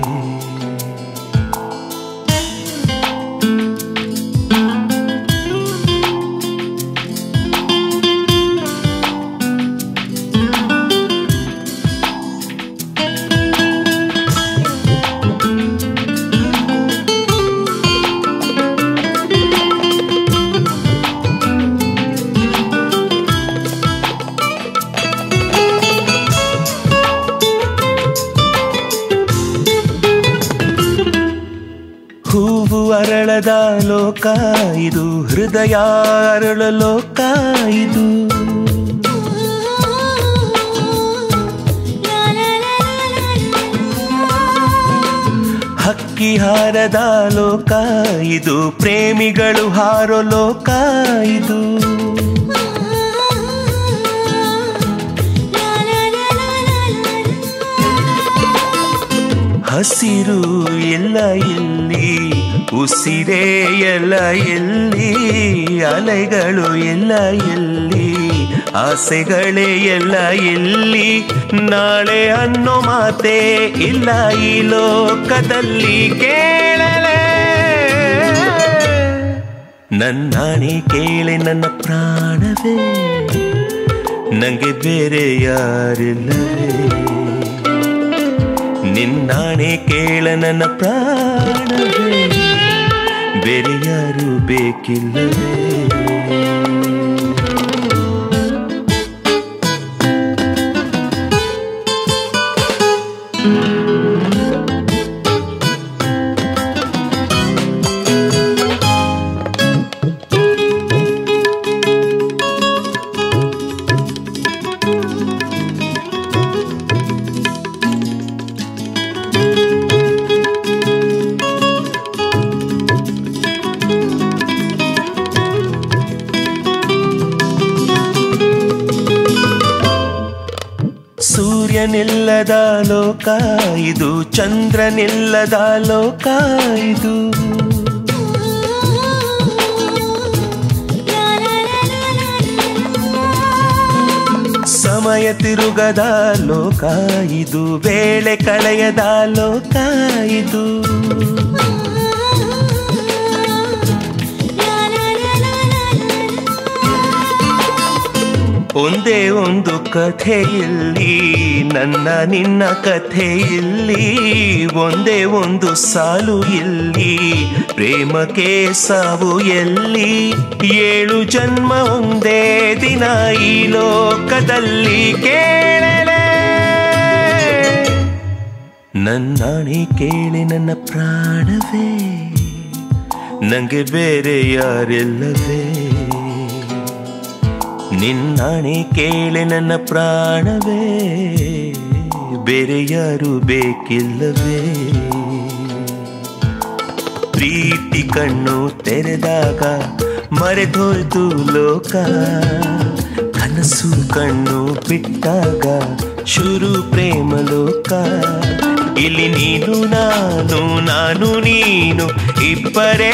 ಹೂವು ಅರಳದ ಲೋಕ ಇದು ಹೃದಯ ಅರಳ ಲೋಕ ಇದು ಹಕ್ಕಿ ಹಾರದ ಲೋಕ ಇದು ಪ್ರೇಮಿಗಳು ಹಾರೋ ಲೋಕ ಇದು ಹಸಿರು ಎಲ್ಲ ಎಲ್ಲಿ ಉಸಿರೇ ಎಲ್ಲ ಎಲ್ಲಿ ಅಲೆಗಳು ಎಲ್ಲ ಎಲ್ಲಿ ಆಸೆಗಳೇ ಎಲ್ಲ ಎಲ್ಲಿ ನಾಳೆ ಅನ್ನೋ ಮಾತೇ ಇಲ್ಲ ಈ ಲೋಕದಲ್ಲಿ ಕೇಳಲೇ ನನ್ನಾಣೆ ಕೇಳೆ ನನ್ನ ಪ್ರಾಣವೇ ನಂಗೆ ಬೇರೆ ಯಾರಿಲ್ಲವೇ ನಿನ್ನಾಣೆ ಕೇಳ ನನ್ನ ಪ್ರಾಣವೇ ಬೇರೆ ಯಾರು ಬೇಕಿಲ್ಲವೇ ಸೂರ್ಯನಿಲ್ಲದ ಲೋಕ ಇದು ಚಂದ್ರನಿಲ್ಲದ ಲೋಕ ಇದು ಸಮಯ ತಿರುಗದ ಲೋಕ ಇದು ವೇಳೆ ಕಳೆಯದ ಲೋಕ ಇದು ಒಂದೇ ಒಂದು ಕಥೆ ಇಲ್ಲಿ ನನ್ನ ನಿನ್ನ ಕಥೆ ಇಲ್ಲಿ ಒಂದೇ ಒಂದು ಸಾಲು ಇಲ್ಲಿ ಪ್ರೇಮಕ್ಕೆ ಸಾವು ಎಲ್ಲಿ ಏಳು ಜನ್ಮ ಒಂದೇ ದಿನ ಈ ಲೋಕದಲ್ಲಿ ಕೇಳಲೇ ನನ್ನಾಣೆ ಕೇಳಿ ನನ್ನ ಪ್ರಾಣವೇ ನಂಗೆ ಬೇರೆ ಯಾರೆಲ್ಲವೇ ನಿನ್ನಾಣೆ ಕೇಳೆ ನನ್ನ ಪ್ರಾಣವೇ ಬೇರೆ ಯಾರು ಬೇಕಿಲ್ಲವೇ ಪ್ರೀತಿ ಕಣ್ಣು ತೆರೆದಾಗ ಮರೆದೋಯ್ತು ಲೋಕ ಕನಸು ಕಣ್ಣು ಬಿಟ್ಟಾಗ ಶುರು ಪ್ರೇಮ ಲೋಕ ಇಲ್ಲಿ ನೀನು ನಾನು ನಾನು ನೀನು ಇಬ್ಬರೇ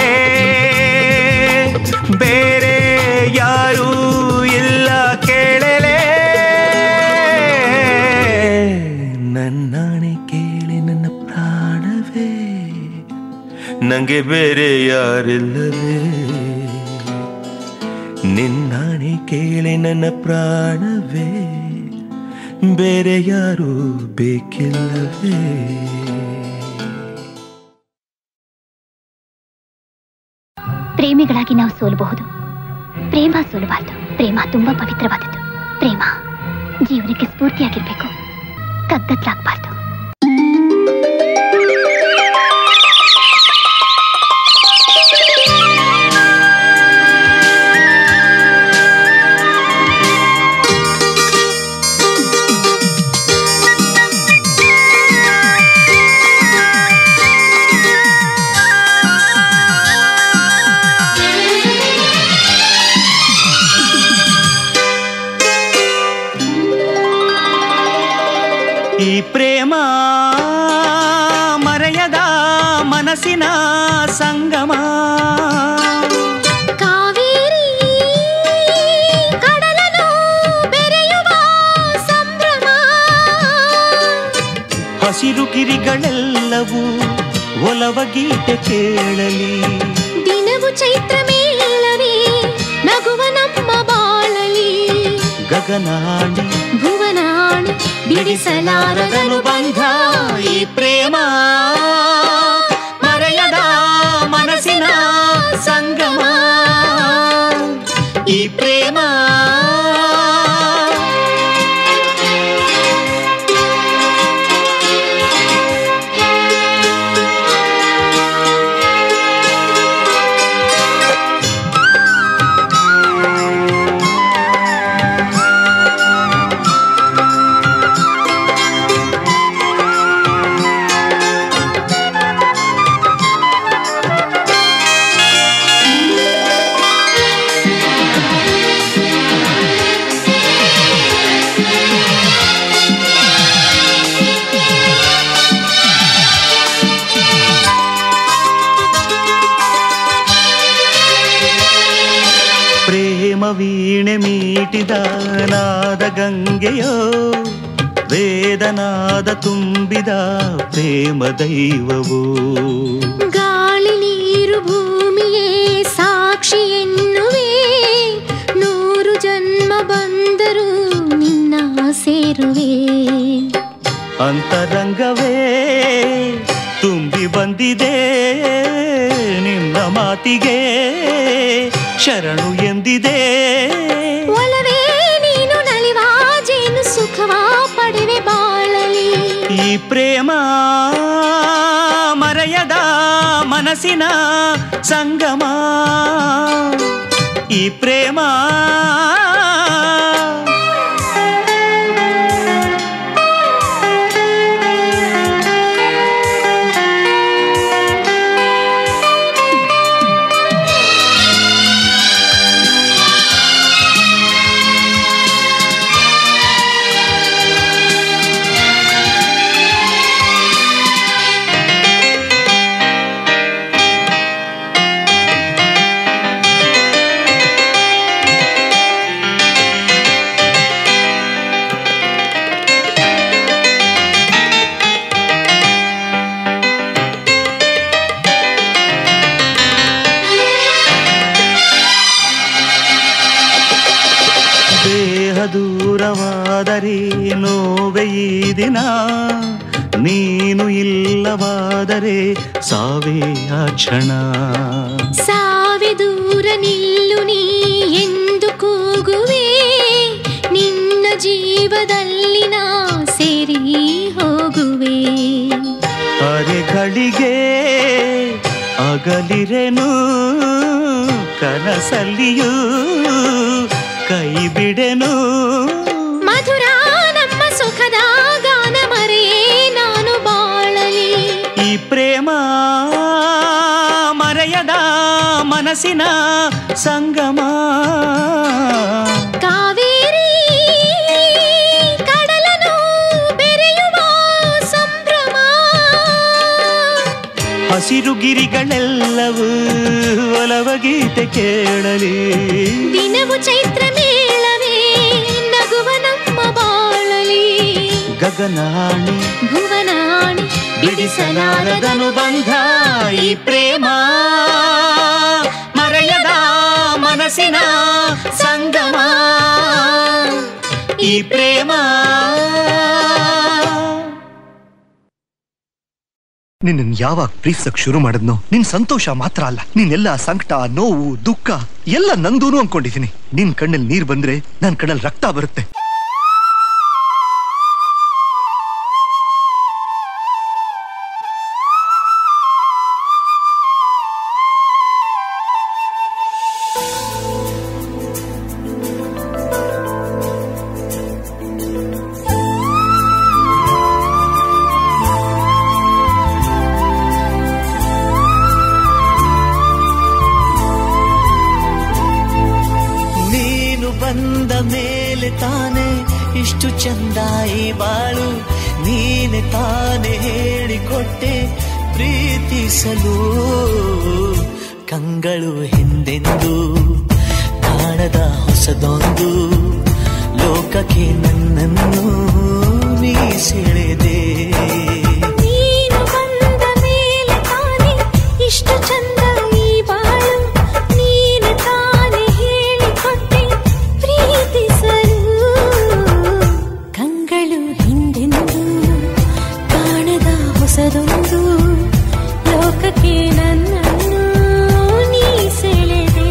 ಬೇರೆ ಯಾರೂ ಇಲ್ಲ ಕೇಳಲೇ ನನ್ನಾಣೆ ಕೇಳಿ ನನ್ನ ಪ್ರಾಣವೇ ನಂಗೆ ಬೇರೆ ಯಾರಿಲ್ಲವೇ ನಿನ್ನಾಣೆ ಕೇಳಿ ನನ್ನ ಪ್ರಾಣವೇ ಬೇರೆ ಯಾರೂ ಬೇಕಿಲ್ಲವೇ ಪ್ರೇಮಿಗಳಾಗಿ ನಾವು ಸೋಲಬಹುದು ಪ್ರೇಮ ಸೋಲಬಾರದು ಪ್ರೇಮ ತುಂಬಾ ಪವಿತ್ರವಾದದ್ದು ಪ್ರೇಮ ಜೀವನಕ್ಕೆ ಸ್ಫೂರ್ತಿಯಾಗಿರ್ಬೇಕು ಕಗ್ಗತ್ಲಾಗಬಾರ್ದು ಈ ಪ್ರೇಮ ಮರೆಯದ ಮನಸ್ಸಿನ ಸಂಗಮ ಕಾವೇರಿ ಕಡಲನು ಬೆರೆಯುವ ಸಂಭ್ರಮ ಹಸಿರು ಗಿರಿಗಳೆಲ್ಲವೂ ಒಲವ ಗೀತೆ ಕೇಳಲಿ ದಿನವು ಚೈತ್ರ ಮೇಳವೇ ನಗುವ ನಮ್ಮ ಬಾಳಲಿ ಗಗನಾಡಿ ಭುವನಾಣಿ ಬಿಡಿಸಲಾರದನು ಬಂಧ ಈ ಪ್ರೇಮ ಮರೆಯದ ಮನಸ್ಸಿನ ಸಂಗಮ ಈ ಪ್ರೇಮ ಮೀಟಿದ ನಾದ ಗಂಗೆಯೋ ವೇದನಾದ ತುಂಬಿದ ಪ್ರೇಮ ದೈವವೋ ಗಾಳಿ ನೀರು ಭೂಮಿಯೇ ಸಾಕ್ಷಿ ಎನ್ನುವೆ ನೂರು ಜನ್ಮ ಬಂದರೂ ನಿನ್ನ ಸೇರುವೆ ಅಂತರಂಗವೇ ತುಂಬಿ ಬಂದಿದೆ ನಿನ್ನ ಮಾತಿಗೆ ಶರಣು ಎಂದಿದೆ ಒಲವೇ ನೀನು ನಲಿವ ಜೇನು ಸುಖವ ಪಡೆವೆ ಬಾಳಲಿ ಈ ಪ್ರೇಮ ಮರೆಯದ ಮನಸ್ಸಿನ ಸಂಗಮ ಈ ಪ್ರೇಮ ದೇಹ ದೂರವಾದರೆ ನೋವೆ ಈ ದಿನ ನೀನು ಇಲ್ಲವಾದರೆ ಸಾವೇ ಆ ಕ್ಷಣ ಸಾವೆ ದೂರ ನಿಲ್ಲು ನೀ ಎಂದು ಕೂಗುವೆ ನಿನ್ನ ಜೀವದಲ್ಲಿ ನಾ ಸೇರಿ ಹೋಗುವೆ ಅರೆಗಳಿಗೆ ಅಗಲಿರೆನು ಕನಸಲ್ಲಿಯೂ ಕೈ ಬಿಡೆನು ಮಧುರ ನಮ್ಮ ಸುಖದ ಗಾನ ಮರೆಯೇ ನಾನು ಬಾಳಲಿ ಈ ಪ್ರೇಮ ಮರೆಯದ ಮನಸ್ಸಿನ ಸಂಗಮ ಕಾವೇರಿ ಕಡಲನು ಬೆರೆಯುವ ಸಂಭ್ರಮ ಹಸಿರು ಗಿರಿಗಳೆಲ್ಲವೂ ಒಲವ ಗೀತೆ ಕೇಳಲಿ ದಿನವು ಚೈತ್ರ ಮೇಳವೇ ನಗುವ ನಮ್ಮ ಬಾಳಲಿ ಗಗನಾಣಿ ಭುವನಾಣಿ ಬಿಡಿಸಲಾರದನು ಬಂಧ ಈ ಪ್ರೇಮ ಮರೆಯದ ಮನಸ್ಸಿನ ಸಂಗಮ ಈ ಪ್ರೇಮ ನಿನ್ನ ಯಾವಾಗ ಪ್ರೀತಿಸಕ್ ಶುರು ಮಾಡಿದ್ನೋ ನಿನ್ ಸಂತೋಷ ಮಾತ್ರ ಅಲ್ಲ ನೀನೆಲ್ಲ ಸಂಕಟ ನೋವು ದುಃಖ ಎಲ್ಲ ನಂದೂನು ಅನ್ಕೊಂಡಿದ್ದೀನಿ ನಿನ್ ಕಣ್ಣಲ್ಲಿ ನೀರ್ ಬಂದ್ರೆ ನನ್ ಕಣ್ಣಲ್ಲಿ ರಕ್ತ ಬರುತ್ತೆ ನೀನು ಬಂದ ಮೇಲೆ ತಾನೆ ಇಷ್ಟು ಚಂದ ಈ ಬಾಳು ನೀನೆ ತಾನೆ ಹೇಳಿಕೊಟ್ಟೆ ಪ್ರೀತಿಸಲು ಕಂಗಳು ಹಿಂದೆಂದು ಕಾಣದ ಹೊಸದೊಂದು ಲೋಕಕ್ಕೆ ನನ್ನನ್ನು ನೀ ಸೆಳೆದೆ ನೀನು ಬಂದ ಮೇಲೆ ತಾನೆ ಇಷ್ಟು ಚಂದ ಈ ಬಾಳು ನೀನು ತಾನೆ ಹೇಳಿಕೊಟ್ಟೆ ಪ್ರೀತಿಸಲು ಕಂಗಳು ಹಿಂದೆಂದು ಕಾಣದ ಹೊಸದೊಂದು ಲೋಕಕ್ಕೆ ನನ್ನನ್ನು ನೀ ಸೆಳೆದೆ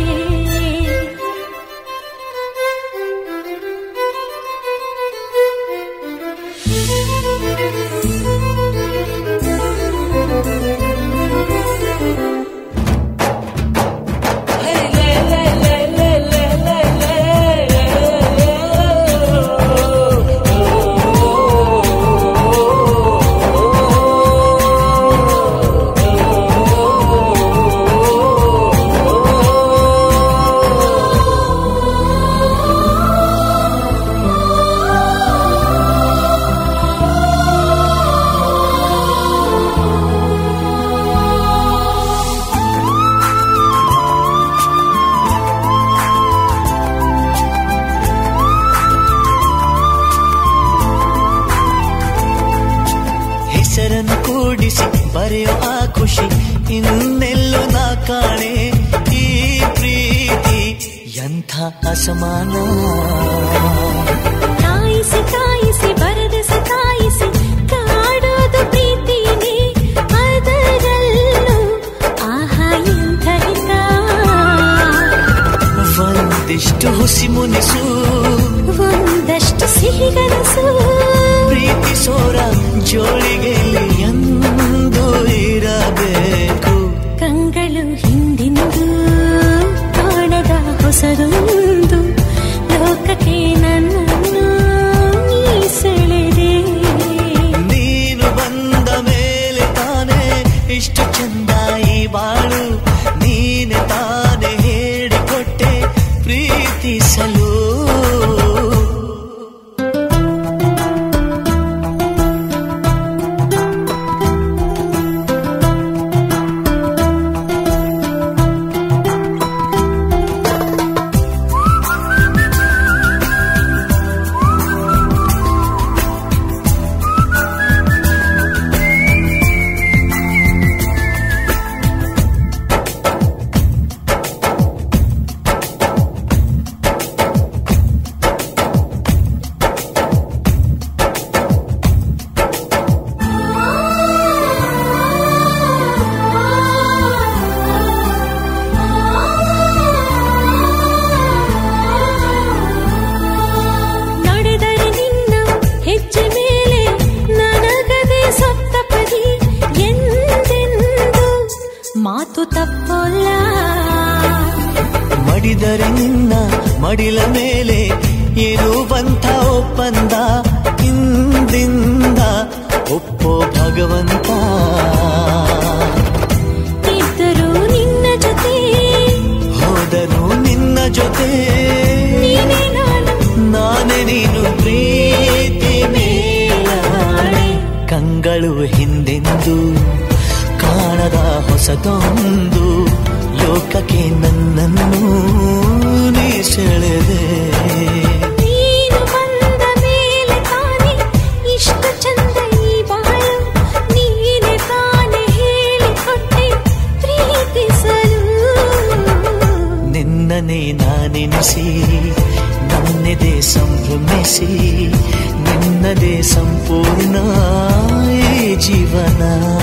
ಮೂಡಿಸಿ ಬರೆಯೋ ಆ ಖುಷಿ ಇನ್ನೆಲ್ಲೂ ನಾ ಕಾಣೆ ಈ ಪ್ರೀತಿ ಎಂಥ ಅಸಮಾನ ಕಾಯಿಸಿ ಕಾಯಿಸಿ ಬರೆದ ಸತಾಯಿಸಿ ಕಾಡೋದು ಪ್ರೀತಿನೇ ಅದರಲ್ಲೂ ಆಹಾ ಎಂಥ ಹಿತ ಒಂದಿಷ್ಟು ಹುಸಿ ಮುನಿಸು ಒಂದಷ್ಟು ಸಿಹಿಗನಸು ಪ್ರೀತಿಸೋರ ಜೋಳಿಗೆ ಎಂದು ಇರಬೇಕು ಕಂಗಳು ಹಿಂದಿಂದು ಕಾಣದ ಹೊಸದೊಂದು ಲೋಕಕ್ಕೆ ನನ್ನನ್ನು ನೀ ಸೆಳೆದೆ ನೀನು ಬಂದ ಮೇಲೆ ತಾನೇ ಇಷ್ಟು ಚಂದ ಈ ಬಾಳು ನೀನೆ ತಾನೇ ಹೇಳಿಕೊಟ್ಟೆ ಪ್ರೀತಿಸಲು ನಡೆದರೆ ನಿನ್ನ ಹೆಜ್ಜೆ ಮೇಲೆ ನನಗದೆ ಸಪ್ತಪದಿ ಎಂದೆಂದು ಮಾತು ತಪ್ಪಲ್ಲ ಮಡಿದರೆ ನಿನ್ನ ಮಡಿಲ ಮೇಲೆ ಇರುವಂಥ ಒಪ್ಪಂದ ಇಂದಿಂದ ಒಪ್ಪೋ ಭಗವಂತ ಇದ್ದರೂ ನಿನ್ನ ಜೊತೆ ಹೋದರು ನಿನ್ನ ಜೊತೆ ನೀನೇ ನಾನು ನಾನೇ ನೀನು ಪ್ರೀತಿ ಮೇಲಾಣೆ ಕಂಗಳು ಹಿಂದೆಂದು ಕಾಣದ ಹೊಸದೊಂದು ಲೋಕಕ್ಕೆ ನನ್ನನ್ನು ನೀ ಸೆಳೆದೆ ನೀನು ಬಂದ ಮೇಲೆ ತಾನೆ ಇಷ್ಟು ಚಂದ ಈ ಬಾಳು ನೀನೆ ತಾನೆ ಹೇಳಿಕೊಟ್ಟೆ ಪ್ರೀತಿಸಲು ನಿನ್ನನೇ ನಾನೆನಿಸಿ ನನ್ನೆದೆ ಸಂಭ್ರಮಿಸಿ ನಿನ್ನದೇ ಸಂಪೂರ್ಣ ಈ ಜೀವನ